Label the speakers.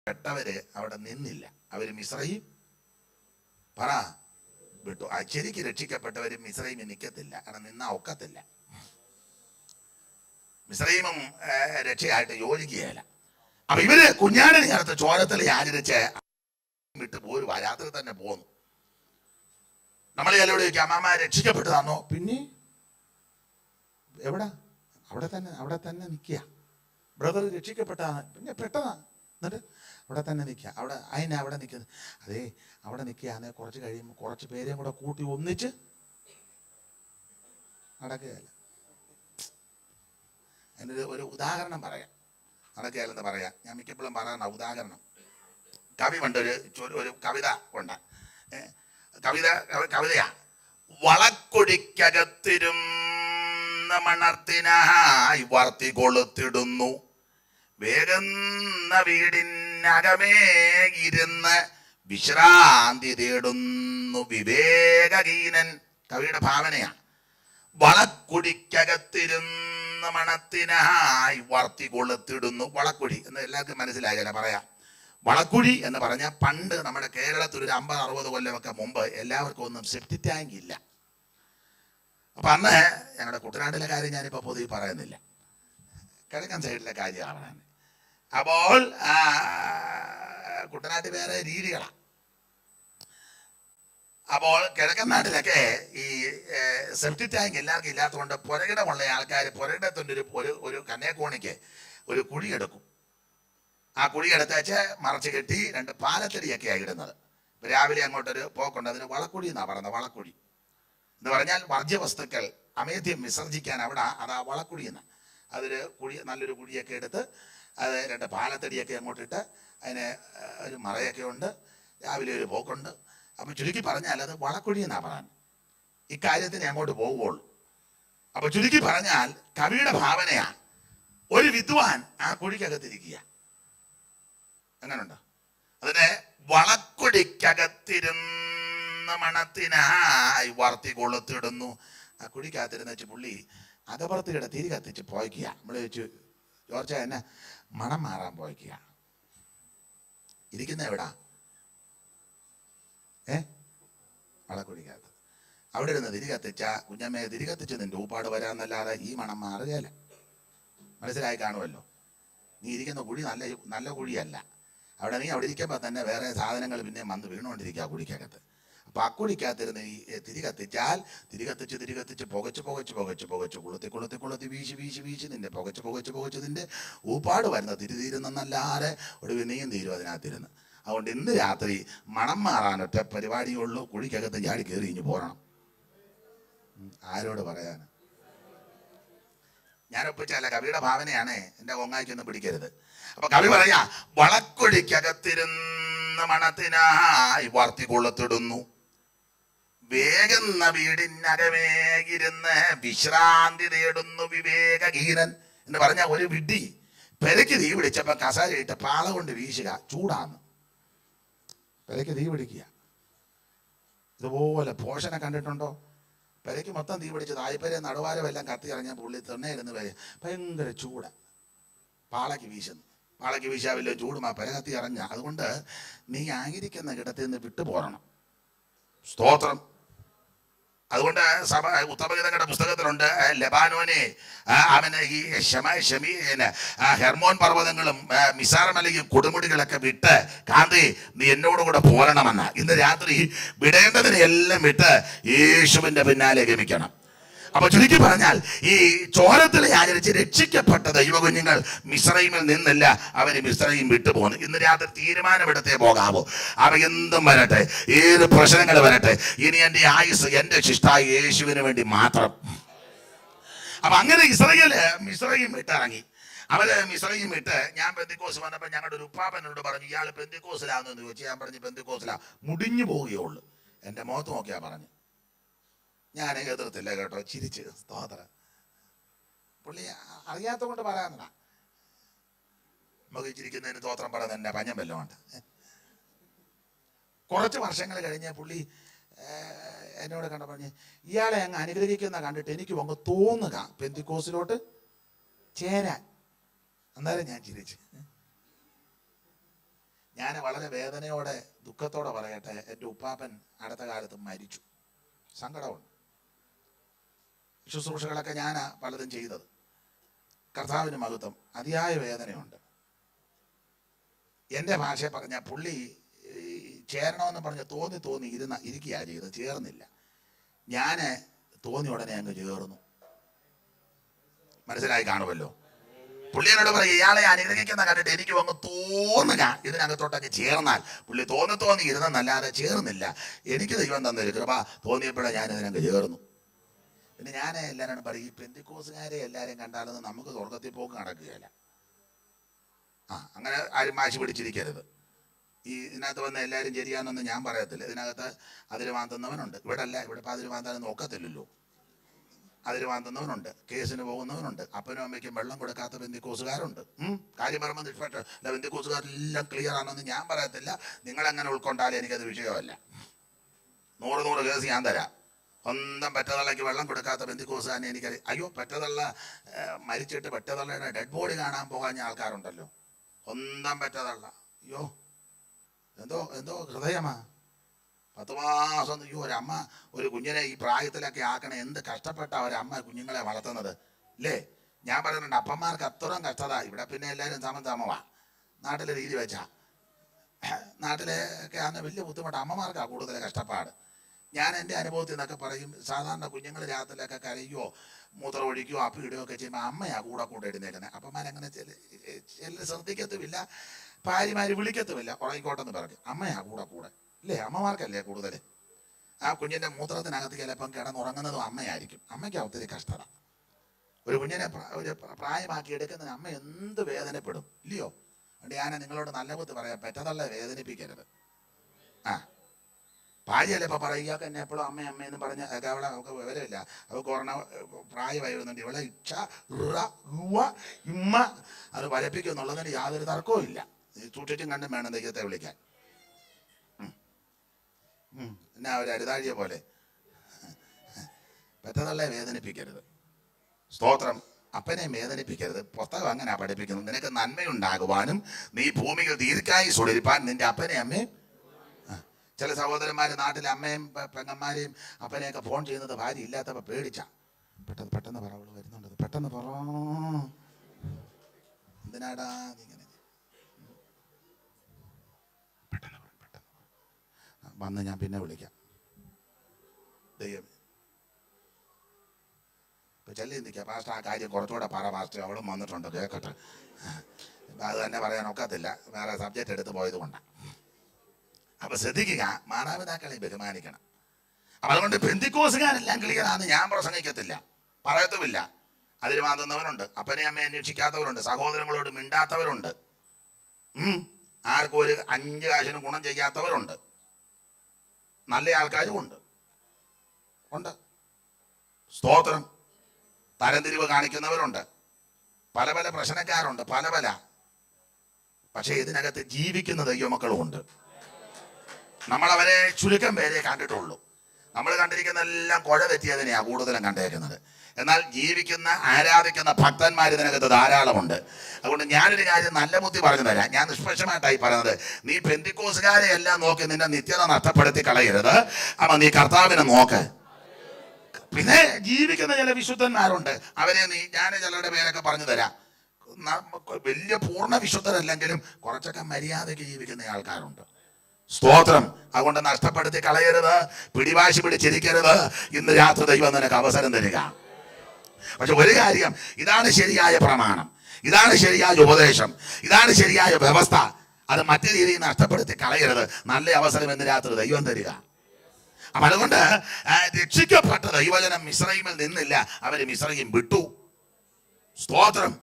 Speaker 1: പെട്ടവര് അവിടെ നിന്നില്ല അവര് മിശ്രയും പറ വിട്ടു ആ ശരിക്ക് രക്ഷിക്കപ്പെട്ടവര് മിശ്രയും നിൽക്കത്തില്ല കാരണം നിന്നാ ഒക്കത്തില്ല മിശ്രൈമും ഏഹ്, രക്ഷയായിട്ട് യോജിക്കുകയല്ല അപ്പൊ ഇവര് കുഞ്ഞാടിന് ചേർത്ത് ചോരത്തിൽ ആചരിച്ച് വിട്ട് പോരും ആ രാത്രി തന്നെ പോന്നു നമ്മൾ ചിലരോട് ചോദിക്കും അമ്മാമ്മ രക്ഷിക്കപ്പെട്ടതാണോ പിന്നെ എവിടെ അവിടെ തന്നെ അവിടെ തന്നെ നിൽക്കുക ബ്രദർ രക്ഷിക്കപ്പെട്ടതാണ് പിന്നെ പെട്ടതാ എന്നിട്ട് അവിടെ തന്നെ നിൽക്കുക അവിടെ അതിനെ അവിടെ നിൽക്കുന്നത് അതേ അവിടെ നിൽക്കുകയാണെ കുറച്ച് കഴിയുമ്പോൾ കുറച്ച് പേരെയും കൂടെ കൂട്ടി ഒന്നിച്ച് നടക്കുകയല്ല അതിനൊരു ഒരു ഉദാഹരണം പറയാം നടക്കുകയല്ലെന്ന് പറയാം ഞാൻ മിക്കപ്പോഴും പറയുന്ന ഉദാഹരണം കവി പണ്ട് ഒരു ചൊ- ഒരു കവിത ഉണ്ട് ഏ, കവിത കവി- കവിതയാ വളക്കൊടിക്കകത്തിരുന്ന മണർത്തിനായി വർത്തി കൊളുത്തിടുന്നു വേഗന്ന വീടിനകമേ ഇരുന്ന് വിശ്രാന്തി തേടുന്നു വിവേകഹീനൻ കവിയുടെ ഭാവനയാണ് വളക്കുടിക്കകത്തിരുന്ന മണത്തിനായി വർത്തി കൊളുത്തിടുന്നു വളക്കുടി എന്ന് എല്ലാവർക്കും മനസ്സിലായല്ല പറയാം വളക്കുഴി എന്ന് പറഞ്ഞാൽ പണ്ട് നമ്മുടെ കേരളത്തിൽ ഒരു അമ്പത് അറുപത് കൊല്ലമൊക്കെ മുമ്പ് എല്ലാവർക്കും ഒന്നും സെപ്റ്റി ടാങ്ക് ഇല്ല അപ്പൊ അന്ന് ഞങ്ങളുടെ കുട്ടനാട്ടിലെ കാര്യം ഞാനിപ്പോ പൊതുവെ പറയുന്നില്ല കിഴക്കൻ സൈഡിലെ കാര്യമാണ് അപ്പോൾ ആ, കുട്ടനാട്ടിൽ വേറെ രീതികളാണ് അപ്പോൾ കിഴക്കൻ നാട്ടിലൊക്കെ ഈ സെപ്റ്റി ടാങ്ക് എല്ലാവർക്കും ഇല്ലാത്തതുകൊണ്ട് പുരകിടമുള്ള ആൾക്കാർ പുരകിടത്തിൻ്റെ ഒരു ഒരു ഒരു കന്യാക്കോണിക്ക് ഒരു കുഴിയെടുക്കും ആ കുഴി എടുത്തേച്ച് മറച്ച് കെട്ടി രണ്ട് പാലത്തടിയൊക്കെയാണ് ഇടുന്നത് ഇപ്പൊ രാവിലെ അങ്ങോട്ടൊരു പോക്കുണ്ട് അതിന് വളക്കുഴി എന്നാണ് പറയുന്നത് വളക്കുഴി എന്ന് പറഞ്ഞാൽ വർജ്യവസ്തുക്കൾ അമേദ്യം വിസർജിക്കാൻ അവിടെ അതാ വളക്കുഴി എന്ന് അതൊരു കുഴി നല്ലൊരു കുഴിയൊക്കെ എടുത്ത് അത് രണ്ട് പാലത്തടിയൊക്കെ അങ്ങോട്ടിട്ട് അതിന് ആ, ഒരു മറയൊക്കെ ഉണ്ട് രാവിലെ ഒരു പോക്കുണ്ട് അപ്പം ചുരുക്കി പറഞ്ഞാൽ അത് വളക്കുഴി എന്നാണ് പറയാൻ ഇക്കാര്യത്തിന് അങ്ങോട്ട് പോവുകയുള്ളൂ അപ്പൊ ചുരുക്കി പറഞ്ഞാൽ കവിയുടെ ഭാവനയാ ഒരു വിദ്വാൻ ആ കുഴിക്കകത്തിരിക്കുക എങ്ങനുണ്ട് അതിനെ വളക്കുടിക്കകത്തിരുന്ന മണത്തിനായി വർത്തി കൊളുത്തിടുന്നു ആ കുഴിക്കകത്തിരുന്ന് വെച്ച് പുള്ളി അകപ്പുറത്തിയുടെ തിരി കത്തിച്ച് പോയിക്കുക നമ്മൾ ചോദിച്ചു ജോർജ എന്നെ മണം മാറാൻ പോയിക്കുക ഇരിക്കുന്ന എവിടാ ഏ വളക്കുഴിക്കകത്ത് അവിടെ ഇരുന്ന് തിരി കത്തിച്ച കുഞ്ഞമ്മയെ തിരി കത്തിച്ച് നിന്റെ ഊപ്പാട് വരാന്നല്ലാതെ ഈ മണം മാറുകയല്ല മനസ്സിലായി കാണുമല്ലോ നീ ഇരിക്കുന്ന കുഴി നല്ല നല്ല കുഴിയല്ല അവിടെ നീ അവിടെ ഇരിക്കുമ്പോൾ തന്നെ വേറെ സാധനങ്ങൾ പിന്നെ വന്ന് വീണുകൊണ്ടിരിക്കുക ആ കുഴിക്കകത്ത് അപ്പൊ ആ കുഴിക്കകത്തിരുന്ന് ഈ എ, തിരി കത്തിച്ചാൽ തിരി കത്തിച്ച് തിരി കത്തിച്ച് പുകച്ച് പുകച്ച് പുകച്ച് പുകച്ച് കൊളുത്തി കൊളുത്തി കൊളുത്തി വീശി വീശി വീശി നിന്റെ പുകച്ച് പുകച്ച് പുകച്ച് നിന്റെ ഊപ്പാട് വരുന്ന തിരി തീരുന്നല്ലാതെ ഒടുവിൽ നീയും തീരും അതിനകത്തിരുന്ന് അതുകൊണ്ട് ഇന്ന് രാത്രി മണം മാറാനൊറ്റ പരിപാടിയുള്ളൂ കുഴിക്കകത്ത് ചാടി കയറി ഇഞ്ഞ് പോരണം ഉം, ആരോട് പറയാനാ ഞാൻ ഒപ്പിച്ചല്ല കവിയുടെ ഭാവനയാണ് എന്റെ കൊങ്ങായിക്കൊന്നും പിടിക്കരുത് അപ്പൊ കവി പറയാ വളക്കൊടിക്കകത്തിരുന്ന മണത്തിനായി വാർത്തി കൊളുത്തിടുന്നു വേഗന്ന വീടിനകമേ ഇരുന്ന് വിശ്രാന്തി തേടുന്നു വിവേകഹീനൻ എന്ന് പറഞ്ഞ ഒരു വിഡ്ഢി പെരയ്ക്ക് തീ പിടിച്ചപ്പോ കസാരയിട്ട് പാള കൊണ്ട് വീശുക ചൂടാന്ന് പെരയ്ക്ക് തീ പിടിക്കുക ഇതുപോലെ പോഷനെ കണ്ടിട്ടുണ്ടോ പെരയ്ക്ക് മൊത്തം തീ പിടിച്ച് തായ്പരെ നടുവാരമെല്ലാം കത്തി ഇറങ്ങിയ പുള്ളി തെണ്ണയിരുന്ന് വരെ ഭയങ്കര ചൂട് പാളയ്ക്ക് വീശുന്നു പാളയ്ക്ക് വീശാവില്ല ചൂടും ആ പെര കത്തി ഇറങ്ങ അതുകൊണ്ട് നീ ആയിരിക്കുന്ന കിടത്തിൽ നിന്ന് വിട്ടുപോരണം സ്തോത്രം അതുകൊണ്ട് സഭ ഉത്തമഗീതങ്ങളുടെ പുസ്തകത്തിലുണ്ട് ആ, ലെബാനോനെ ആ, അവന് ഈ ഷമ ഷമി പിന്നെ, ആ, ഹെർമോൻ പർവ്വതങ്ങളും ആ, മിസാർ മലയും കൊടുമുടികളൊക്കെ വിട്ട് കാന്തി നീ എന്നോട് കൂടെ പോരണമെന്ന് ഇന്ന് രാത്രി വിടേണ്ടതിനെ എല്ലാം വിട്ട് യേശുവിന്റെ പിന്നാലെ ഗമിക്കണം അപ്പൊ ചുരുക്കി പറഞ്ഞാൽ ഈ ചോരത്തിൽ ആചരിച്ച് രക്ഷിക്കപ്പെട്ട ദൈവകുഞ്ഞുങ്ങൾ മിശ്രൈമിൽ നിന്നില്ല അവര് മിശ്രയും വിട്ടുപോകുന്നു ഇന്ന് രാത്രി തീരുമാനമെടുത്തേ പോകാവൂ അവ എന്തും വരട്ടെ ഏത് പ്രശ്നങ്ങൾ വരട്ടെ ഇനി എന്റെ ആയുസ് എന്റെ ശിഷ്ടായ യേശുവിന് വേണ്ടി മാത്രം അപ്പൊ അങ്ങനെ ഇസ്രയേല് മിശ്രയും വിട്ടിറങ്ങി അവര് മിശ്രയും വിട്ട് ഞാൻ പെന്തിക്കോസ് വന്നപ്പോ ഞങ്ങളുടെ ഒരു ഉപ്പാപ്പനോട് പറഞ്ഞു ഇയാൾ പെന്തിക്കോസിലാന്ന് ചോദിച്ചു ഞാൻ പറഞ്ഞു പെന്തിക്കോസിലാ മുടിഞ്ഞു പോവുകയുള്ളൂ എന്റെ മുഖത്ത് നോക്കിയാ പറഞ്ഞു ഞാൻ എതിർത്തില്ല കേട്ടോ ചിരിച്ച് സ്തോത്ര പുള്ളി അറിയാത്ത കൊണ്ട് പറയാനടാ നമുക്ക് ചിരിക്കുന്നതിന് സ്തോത്രം പറയുന്നത് എന്നെ പഞ്ഞം വല്ലതും ഉണ്ട് കുറച്ച് വർഷങ്ങൾ കഴിഞ്ഞ് പുള്ളി ഏർ, എന്നോട് കണ്ട പറഞ്ഞ് ഇയാളെ അങ്ങ് അനുഗ്രഹിക്കുന്ന കണ്ടിട്ട് എനിക്ക് അങ്ങ് തോന്നുക പെന്തിക്കോസിലോട്ട് ചേരാൻ അന്നേരം ഞാൻ ചിരിച്ചു ഞാൻ വളരെ വേദനയോടെ ദുഃഖത്തോടെ പറയട്ടെ എൻ്റെ ഉപ്പാപ്പൻ അടുത്ത കാലത്ത് മരിച്ചു സങ്കടമുണ്ട് ശുശ്രൂഷകളൊക്കെ ഞാനാ പലതും ചെയ്തത് കർത്താവിന് മഹത്വം അതിയായ വേദനയുണ്ട് എൻ്റെ ഭാഷയെ പറഞ്ഞ പുള്ളി ഈ ചേരണമെന്ന് പറഞ്ഞ് തോന്നി തോന്നി ഇരുന്ന ഇരിക്കുക ചെയ്ത് ചേർന്നില്ല ഞാൻ തോന്നി ഉടനെ അങ്ങ് ചേർന്നു മനസ്സിലായി കാണുമല്ലോ പുള്ളിയോട് പറയും ഇയാളെ അനുഗ്രഹിക്കുന്ന കണ്ടിട്ട് എനിക്ക് അങ്ങ് തോന്നുക ഇതിനകത്തോട്ടൊക്കെ ചേർന്നാൽ പുള്ളി തോന്നി തോന്നി ഇരുന്നെന്നല്ലാതെ ചേർന്നില്ല എനിക്ക് ദൈവം തന്നൊരു കൃപ തോന്നിയപ്പോഴേ ഞാൻ ഇതിനങ്ങ് ചേർന്നു പിന്നെ ഞാൻ എല്ലാവരോടും പറയും ഈ പെന്തിക്കോസുകാരെ എല്ലാവരെയും കണ്ടാലൊന്നും നമുക്ക് സ്വർഗത്തിൽ പോക്ക് നടക്കുകയില്ല ആ അങ്ങനെ ആരും വാശി പിടിച്ചിരിക്കരുത് ഈ ഇതിനകത്ത് വന്ന എല്ലാവരും ശരിയാണെന്ന് ഞാൻ പറയത്തില്ല ഇതിനകത്ത് അതിര് മാന്തുന്നവനുണ്ട് ഇവിടെ അല്ല ഇവിടെ ഇപ്പം അതിര് മാന്താൻ നോക്കത്തില്ലല്ലോ അതിര് മാന്തുന്നവനുണ്ട് കേസിന് പോകുന്നവനുണ്ട് അപ്പനും അമ്മയ്ക്കും വെള്ളം കൊടുക്കാത്ത ബന്ധിക്കോസുകാരുണ്ട് ഉം. കാര്യം പറയുമ്പോൾ നിഷ്പക്ഷ അല്ല ബന്ധിക്കോസുകാരെല്ലാം ക്ലിയർ ആണെന്ന് ഞാൻ പറയത്തില്ല നിങ്ങളെങ്ങനെ ഉൾക്കൊണ്ടാലും എനിക്കത് വിഷയമല്ല നൂറ് നൂറ് കേസ് ഞാൻ തരാം സ്വന്തം പെറ്റതള്ളയ്ക്ക് വെള്ളം കൊടുക്കാത്ത ബന്ധിക്കോസുകാരനെ എനിക്കറിയാം അയ്യോ പെറ്റതള്ള ഏഹ്, മരിച്ചിട്ട് പെറ്റതള്ളയുടെ ഡെഡ് ബോഡി കാണാൻ പോകാൻ ആൾക്കാരുണ്ടല്ലോ സ്വന്തം പെറ്റതള്ള അയ്യോ എന്തോ എന്തോ ഹൃദയമാ പത്ത് മാസം അയ്യോ ഒരമ്മ ഒരു കുഞ്ഞിനെ ഈ പ്രായത്തിലൊക്കെ ആക്കണേ എന്ത് കഷ്ടപ്പെട്ട ഒരമ്മ കുഞ്ഞുങ്ങളെ വളർത്തുന്നത് അല്ലേ ഞാൻ പറയുന്നുണ്ട് അപ്പന്മാർക്ക് അത്രയും കഷ്ടത ഇവിടെ പിന്നെ എല്ലാവരും സമം സമമാ നാട്ടിലെ രീതി വെച്ചാ നാട്ടിലെ ഒക്കെ ആണ് വലിയ ബുദ്ധിമുട്ട് അമ്മമാർക്കാണ് കൂടുതൽ കഷ്ടപ്പാട് ഞാൻ എൻ്റെ അനുഭവത്തിൽ നിന്നൊക്കെ പറയും സാധാരണ കുഞ്ഞുങ്ങൾ രാത്രിയിലൊക്കെ കരയോ മൂത്രം ഒഴിക്കുകയോ അപ്പി ഇടുകയോ ഒക്കെ ചെയ്യുമ്പോൾ അമ്മയാ കൂടെ കൂടെ എഴുന്നേക്കുന്നത് അപ്പന്മാരങ്ങനെ ചില ചിലർ ശ്രദ്ധിക്കത്തുമില്ല ഭാര്യമാര് വിളിക്കത്തുമില്ല ഉറങ്ങിക്കോട്ടെന്ന് പറയും അമ്മയാ കൂടെ കൂടെ ഇല്ലേ അമ്മമാർക്കല്ലേ കൂടുതൽ ആ കുഞ്ഞിൻ്റെ മൂത്രത്തിനകത്ത് ചിലപ്പം കിടന്നുറങ്ങുന്നതും അമ്മയായിരിക്കും അമ്മയ്ക്ക് ഒത്തിരി കഷ്ടത ഒരു കുഞ്ഞിനെ പ്ര- ഒരു പ്ര- പ്രായമാക്കി എടുക്കുന്നതിന് അമ്മ എന്ത് വേദനപ്പെടും ഇല്ലയോ അതുകൊണ്ട് ഞാൻ നിങ്ങളോട് നല്ല ബുദ്ധി പറയാം പെറ്റതള്ള വേദനിപ്പിക്കരുത് ആ ഭാര്യയല്ലേ ഇപ്പൊ പറയും ഇയാൾക്ക് എന്നെ എപ്പോഴും അമ്മ അമ്മ എന്ന് പറഞ്ഞ ഒക്കെ അവളെ അവൾക്ക് വിവരമില്ല അവൾക്ക് ഓർണ പ്രായമായി വരുന്നുണ്ട് ഇവളെ ഇച്ഛ റുറ, റുവ, ഇമ്മ അത് വരപ്പിക്കും എന്നുള്ളതിന് യാതൊരു തർക്കവും ഇല്ല ഈ സൂക്ഷിച്ചും കണ്ടും വേണം ദൈവത്തെ വിളിക്കാൻ ഉം. ഉം. എന്നാ ഒരു അരുതാഴിയെ പോലെ പെറ്റതള്ളെ വേദനിപ്പിക്കരുത് സ്തോത്രം അപ്പനെ വേദനിപ്പിക്കരുത് പുസ്തകം അങ്ങനെ പഠിപ്പിക്കുന്നത് നിനക്ക് നന്മയുണ്ടാകുവാനും നീ ഭൂമിയിൽ ദീർഘായി സുളിരിപ്പാൻ നിന്റെ അപ്പനെ അമ്മയും ആ. ചില സഹോദരന്മാർ നാട്ടിലെ അമ്മയും പെ- പെങ്ങന്മാരെയും അപ്പനെയൊക്കെ ഫോൺ ചെയ്യുന്നത് ഭാര്യ ഇല്ലാത്തപ്പോ പേടിച്ച പെട്ടെന്ന് പെട്ടെന്ന് പറ അവള് വരുന്നുണ്ട് പെട്ടെന്ന് പറ എന്തിനാടാ നീ ഇങ്ങനെ പെട്ടെന്ന് പറ പെട്ടെന്ന് പറ. ആ, വന്ന് ഞാൻ പിന്നെ വിളിക്കാം ദൈവം ഇപ്പൊ ചെല്ലി നിൽക്കുക പാസ്റ്റർ ആ കാര്യം കുറച്ചുകൂടെ പറ പാസ്റ്റർ അവളും വന്നിട്ടുണ്ട് കേൾക്കട്ടെ ഇപ്പൊ അത് തന്നെ പറയാൻ ഒക്കത്തില്ല വേറെ സബ്ജക്റ്റ് എടുത്ത് പോയത് കൊണ്ടാണ് അപ്പൊ ശ്രദ്ധിക്കുക മാതാപിതാക്കളെ ബഹുമാനിക്കണം അപ്പൊ അതുകൊണ്ട് പെന്തിക്കോസുകാരെല്ലാം ക്ലിയറാന്ന് ഞാൻ പ്രസംഗിക്കത്തില്ല പറയത്തുമില്ല അതിൽ മാതുന്നവരുണ്ട് അപ്പനെ അമ്മയെ അന്വേഷിക്കാത്തവരുണ്ട് സഹോദരങ്ങളോട് മിണ്ടാത്തവരുണ്ട് ഉം. ആർക്കും ഒരു അഞ്ച് കാശിന് ഗുണം ചെയ്യാത്തവരുണ്ട് നല്ല ആൾക്കാരും ഉണ്ട് ഉണ്ട് സ്തോത്രം തരംതിരിവ് കാണിക്കുന്നവരുണ്ട് പല പല പ്രശ്നക്കാരുണ്ട് പല പല പക്ഷേ ഇതിനകത്ത് ജീവിക്കുന്ന ദൈവമക്കളും ഉണ്ട് നമ്മൾ അവരെ ചുരുക്കം പേരെ കണ്ടിട്ടുള്ളൂ നമ്മൾ കണ്ടിരിക്കുന്ന എല്ലാം കുഴ തെറ്റിയതിനെയാ കൂടുതലും കണ്ടേക്കുന്നത് എന്നാൽ ജീവിക്കുന്ന ആരാധിക്കുന്ന ഭക്തന്മാർ ഇതിനകത്ത് ധാരാളമുണ്ട് അതുകൊണ്ട് ഞാനൊരു കാര്യം നല്ല ബുദ്ധി പറഞ്ഞു തരാം ഞാൻ നിഷ്പക്ഷമായിട്ടായി പറയുന്നത് നീ പെന്തിക്കോസുകാരെ എല്ലാം നോക്കി നിന്റെ നിത്യത നഷ്ടപ്പെടുത്തി കളയരുത് അപ്പൊ നീ കർത്താവിനെ നോക്ക് പിന്നെ ജീവിക്കുന്ന ചില വിശുദ്ധന്മാരുണ്ട് അവരെ നീ ഞാൻ ചിലരുടെ പേരൊക്കെ പറഞ്ഞു തരാം നമുക്ക് വലിയ പൂർണ്ണ വിശുദ്ധരല്ലെങ്കിലും കുറച്ചൊക്കെ മര്യാദയ്ക്ക് ജീവിക്കുന്ന ആൾക്കാരുണ്ട് സ്തോത്രം അതുകൊണ്ട് നഷ്ടപ്പെടുത്തി കളയരുത് പിടിവാശി പിടിച്ചിരിക്കരുത് ഇന്ന് രാത്രി ദൈവം നിനക്ക് അവസരം തരിക പക്ഷെ ഒരു കാര്യം ഇതാണ് ശരിയായ പ്രമാണം ഇതാണ് ശരിയായ ഉപദേശം ഇതാണ് ശരിയായ വ്യവസ്ഥ അത് മറ്റു രീതിയിൽ നഷ്ടപ്പെടുത്തി കളയരുത് നല്ല അവസരം ഇന്ന് രാത്രി ദൈവം തരിക അപ്പൊ അതുകൊണ്ട് ആ, രക്ഷിക്കപ്പെട്ട ദൈവജനം മിശ്രൈമിൽ നിന്നില്ല അവര് മിശ്രയും വിട്ടു സ്തോത്രം